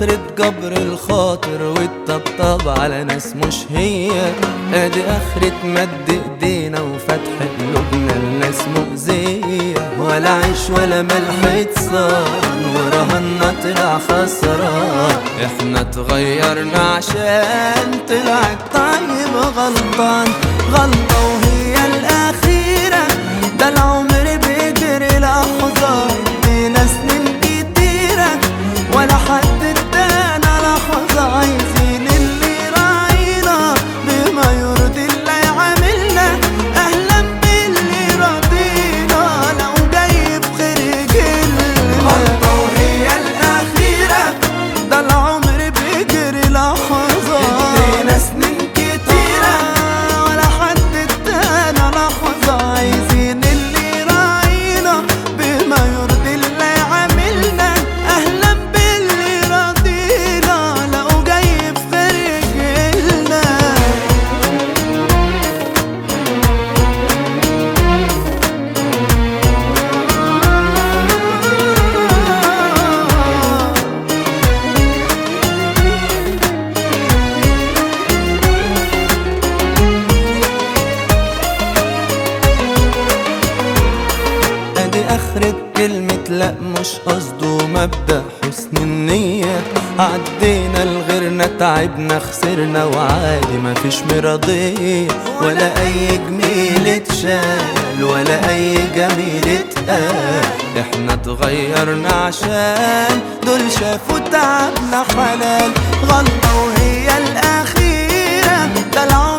اخرة جبر الخاطر والطبطب على ناس مش هي ادي اخرة مد ايدينا وفتح قلوبنا لناس مؤذية ولا عيش ولا ملح اتصال ورهنا طلع خسران احنا اتغيرنا عشان طلع الطيب غلطان غلطة وهي الأخيرة ده العمر بيجري لحظة ادينا سنين كتيرة ولا حد ادانا لحظة عايزين اللي راعينا بما يرضي اللي يعاملنا أهلا باللي رضينا لو جاي بخير جيلنا غلطة وهي الأخيرة ده العمر بيجري لحظة ادينا سنين كتيرة ولا حد ادانا لحظة عايزين اللي راعينا بما يرضي اللي يعاملنا أهلا باللي رضينا لو جاي في خير جيلنا ادي اخرة كلمة لا مش قصده مبدأ حسن النية عدينا لغيرنا تعبنا خسرنا وعادي مفيش مرضية ولا اي جميل اتشال ولا اي جميل اتقال احنا اتغيرنا عشان دول شافوا تعبنا حلال غلطة وهي الاخيرة ده العمر